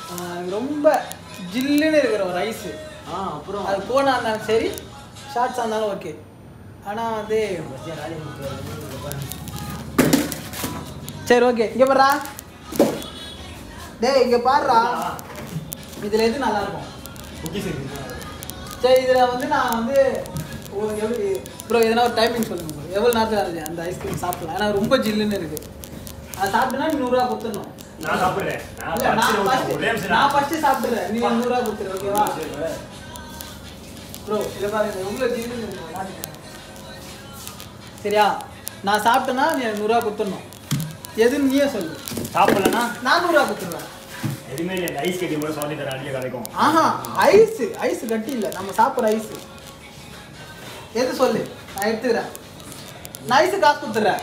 ரொம்ப ஜில்லுன்னு இருக்கிற ஒரு ஐஸு ஆ அப்புறம் அது கோனாக இருந்தாலும் சரி ஷார்ட்ஸாக இருந்தாலும் ஓகே ஆனால் வந்து பஸ்ஸியா ராஜா இங்க பாருங்க. சரி ஓகே இங்கே பாடுறா டேய் இங்கே பாடுறா இதில் எது நல்லா இருக்கும் குக்கீஸ் இருக்குங்களா? சரி இதில் வந்து நான் வந்து ஓ எவ்வளோ ப்ரோ எதனா ஒரு டைமிங் சொல்லுங்க bro. எவ்வளோ நேரத்தில் அது அந்த ஐஸ்கிரீம் சாப்பிடலாம் ஏன்னா ரொம்ப ஜில்லுன்னு இருக்குது அது சாப்பிட்டேன்னா நீ நூறுரூவா கொடுத்துடணும் நான் சாப்பிடுறேன் நான் இல்ல, நான் பறிச்சு first- ஒரே நிமிஷம் நான் நான் ஃபஸ்ட்டு சாப்பிட்றேன் நீ நூறுரூவா கொடுத்துரு ஓகேவா ப்ரோ இதை பாருங்க எவ்வளோ ஜில்லுன்னு இருக்கு மாட்டிக்கிறேன். சரியா நான் சாப்பிட்டேன்னா நீ எனக்கு நூறுரூவா கொடுத்துடணும் எதுன்னு நீயே சொல்லு சாப்பிடலன்னா நான் நூறுரூவா கொடுத்துருவேன் எதுவுமே இல்லை இந்த ஐஸ் கட்டி மட்டும் சொல்லி தர அடியே கிடைக்கும் ஆஹா ஐஸ் ஐஸ் கட்டி இல்லை நம்ம சாப்பிட்ற ஐஸ் எது சொல்லு நான் எடுத்துக்கிறேன் நான் ஐஸு காசு கொடுத்துட்றேன்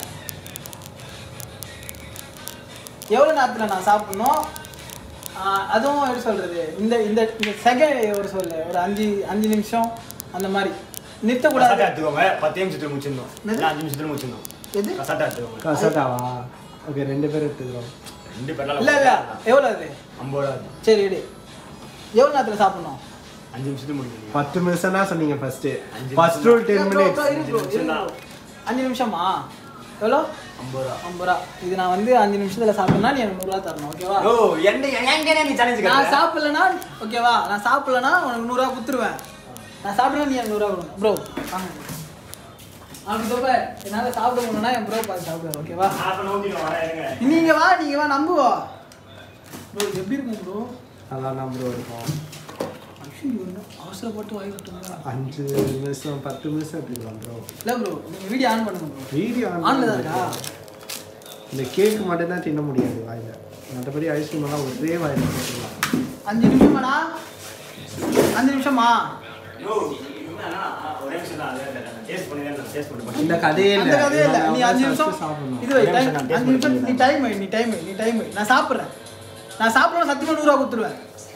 எவ்வளோ நேரத்தில் நான் சாப்பிடணும் ஆஹ் அதுவும் எப்படி சொல்கிறது இந்த இந்த இந்த செகண்ட் ஒரு சொல்லு ஒரு அஞ்சு அஞ்சு நிமிஷம் அந்த மாதிரி கசாட்டா நிறுத்தக்கூடாது எடுத்துக்கோங்க பத்து நிமிஷத்துல முடிச்சிடணும் என்னது? இல்லை அஞ்சு நிமிஷத்துல முடிச்சிடணும் எது கசாட்டா எடுத்துக்கோங்க கசட்டாவா ஓகே ரெண்டு பேரும் எடுத்துக்கிறோம் ரெண்டு பேரால இல்லை இல்லை எவ்வளோ அது ஐம்பது ரூபா இருக்கும். சரி எடு எவ்வளோ நேரத்தில் சாப்பிடணும் அஞ்சு நிமிஷத்துல முடிக்கணும் பத்து நிமிஷம் தான் சொன்னீங்க ஃபர்ஸ்ட் அஞ்சு first rule ten bro, bro, minutes இரு bro, இரு bro. அஞ்சு நிமிஷமா எவ்வளோ ஐம்பது ரூபா ஐம்பது ரூபா இது நான் வந்து அஞ்சு நிமிஷத்துல சாப்பிட்டேன்னா நீ எனக்கு நூறுரூவா தரணும் ஓகேவா ஓ எந்த எங்க நீ சேலஞ்ச் நான் சாப்பிடலனா ஓகேவா நான் சாப்பிடலனா உனக்கு நூறுரூவா கொடுத்துருவேன் நான் சாப்பிடணும் நீ எனக்கு நூறுரூவா கொடுக்கணும் ப்ரோ வாங்க அப்படி சொல்ல என்னால் சாப்பிட முடியலன்னா என் ப்ரோ பார்த்து சாப்பிடுவேன் ஓகேவா ஹாஃப் அன் ஹவர் வரேன் இருங்க நீங்க வா நீங்க வா நம்புவா ப்ரோ எப்படி இருக்கும் ப்ரோ அதான் நம்பர் இருக்கும் ஐயோ அவசரப்பட்டு வாங்கி விட்டுருங்க அஞ்சு நிமிஷம் பத்து நிமிஷம் எடுத்துக்கலாம் ப்ரோ இல்லை ப்ரோ நீங்கள் வீடியோ ஆன் பண்ணுங்க ப்ரோ வீடியோ ஆன்ல தான் இருக்கா இந்த கேக் மட்டும் தான் தின்ன முடியாது வாயில மற்றபடி ஐஸ்கிரீம் எல்லாம் ஒரே வாயில போட்டுக்கலாம் அஞ்சு நிமிஷமாடா அஞ்சு நிமிஷமா யோ என்னன்னா ஒரே நிமிஷம் தான் டேஸ்ட் பண்ணி டேஸ்ட் பண்ணி இந்த கதையே அந்த இல்லை கதையே இல்லை நீ அஞ்சு நிமிஷம் சாப்பிடணும் இது வை ஒரே டைம் நிமிஷம் நான் taste அஞ்சு நிமிஷம் பண்ணி நீ டைம் வை நீ டைம் வை நீ டைம் வை நான் சாப்பிட்றேன் நான் சாப்பிடணும் சத்தியமாக நூறுரூவா கொடுத்துருவேன்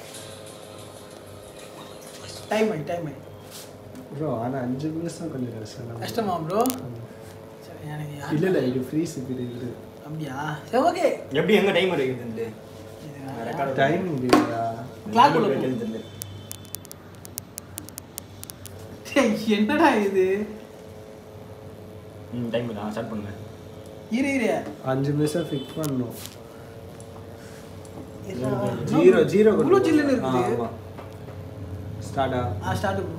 டைம் வை டைம் வை ப்ரோ ஆனால் அஞ்சு நிமிஷம் கொஞ்சம் கஷ்டம் கஷ்டமா ப்ரோ சரி எனக்கு யார் இல்லை இல்லை இது ஃப்ரீ இது இது அப்படியா சரி ஓகே எப்படி எங்க டைம் இருக்குது டைமிங் இல்லையா Clock உள்ள போ. என்னடா இது ம் டைம் தான் ஸ்டார்ட் பண்ணுங்க இரு இரு அஞ்சு நிமிஷம் ஃபிக்ஸ் பண்ணணும் இருடா. ஜீரோ ஜீரோ இவ்வளோ ஜில்லுன்னு இருக்குது ஸ்டார்டா ஆ ஸ்டார்ட் ப்ரோ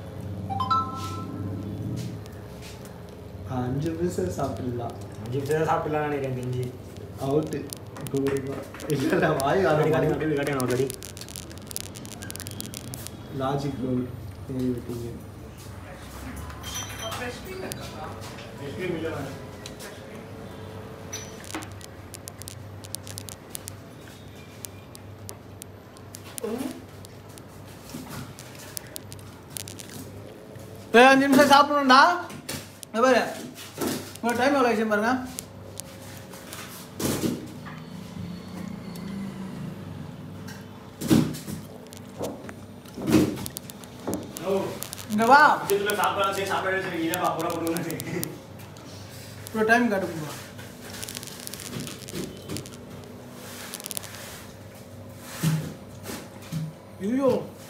அஞ்சு நிமிஷம் சாப்பிடலாம் அஞ்சு நிமிஷம் தான் சாப்பிடலாம் நினைக்கிறேன் தெரிஞ்சு அவுட்டு இல்லை இல்லை வாய் வர காட்டி மாதிரி காட்டி காட்டி காட்டி லாஜிக் ரோல் ஏறி விட்டீங்க ஏய், அஞ்சு நிமிஷம் சாப்பிடணும்டா இங்க பாரு உங்க டைம் எவ்வளோ விஷயம் பாருங்க இங்க வா சாப்பிடலாம் சரி சாப்பிட சரி இதை போட போடுங்க இவ்வளோ டைம் காட்டு bro. ஐயோ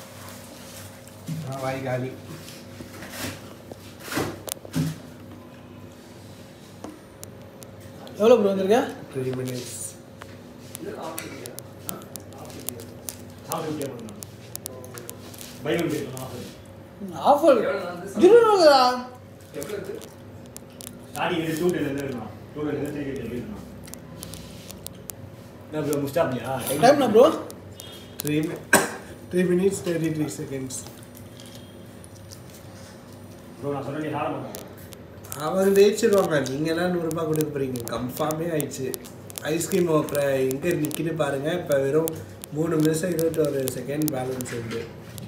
வாய் காலி எவ்வளோ ப்ரோ வந்திருக்க த்ரீ மினிட்ஸ் சாப்பிட்டு போடணும் பைபிள் பேசணும் ஆஃபர் இருபதுடா ஸ்டார்டிங் இது டூ டேல இருந்து இருக்கணும் டூ டேல இருந்து த்ரீ டேல இருக்கணும் என்ன ப்ரோ முஸ்டாப்லையா டைம்னா bro three three minutes thirty three seconds bro நான் சொன்னேன் நீ சாட மாட்டேன் அவங்க ஜெயிச்சிருவாங்க நீங்களாம் நூறுரூபா கொடுக்க போகிறீங்க கன்ஃபார்மே ஆயிடுச்சு ஐஸ்கிரீம் அப்புறம் எங்கே நிற்கிது பாருங்கள் இப்போ வெறும் மூணு நிமிஷம் இருபத்தொரு செகண்ட் பேலன்ஸ் இருக்கு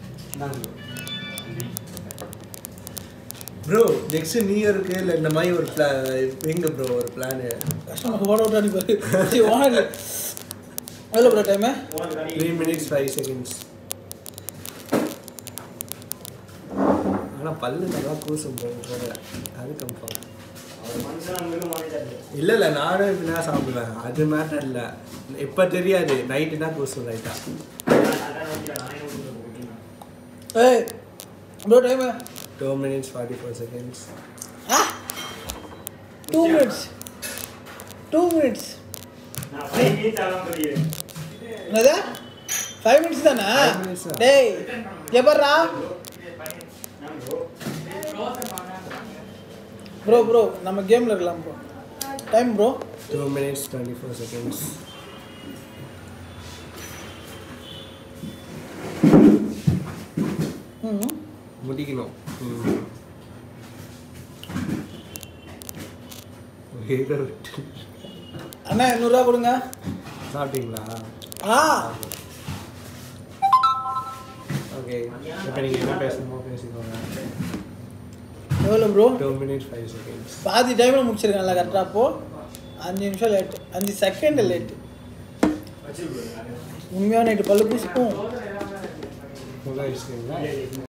ப்ரோ நெக்ஸ்ட் நியூ இயருக்கு இல்லை இந்த மாதிரி ஒரு பிளா எங்க ப்ரோ ஒரு பிளானு கஷ்டம் ஓட விட்டா நீ பாரு சரி ஓட எவ்வளோ bro time three minutes five seconds ஆனால் பல்லு நல்லா கூசும் ப்ரோ அது கன்ஃபார்ம் ஒரு மனுஷனா மிருகமாவே தெரியல. இல்லை இல்லை நானும் இப்படிதான் சாப்பிடுவேன் அது மேட்டர் இல்லை இப்போ தெரியாது நைட்டு தான் கொசு ரைட்டா நான் அதான் நினைக்கிறேன், நானே விட்டுட்டு போயிட்டேன். ஏய் bro time two minutes forty four seconds two minutes two minutes நான் five minutes ஆகலாம் புரியுது. என்னது ஃபைவ் மினிட்ஸ் தானே Five minutes தான். டேய் எப்பட்றா நான் bro, ப்ரோ ப்ரோ நம்ம கேமில் இருக்கலாம் bro time bro two minutes twenty four seconds ம் முடிக்கணும் ம். வேக விட்டு. அண்ணா எண்ணூறுரூவா கொடுங்க சாப்பிட்டீங்களா ஆ ஓகே இப்போ நீங்கள் என்ன பேசணுமோ பேசிக்கோங்க எவ்வளோ bro two minutes five seconds பாதி டைமில் முடிச்சிருக்கான்ல கரெக்டாக அப்போ அஞ்சு நிமிஷம் லேட்டு அஞ்சு செகண்ட் லேட்டு வச்சிரு bro, நானு. உண்மையாக நைட்டு பல்லு பூசிப்போம் ஃபுல்லாக வச்சுக்கீங்களா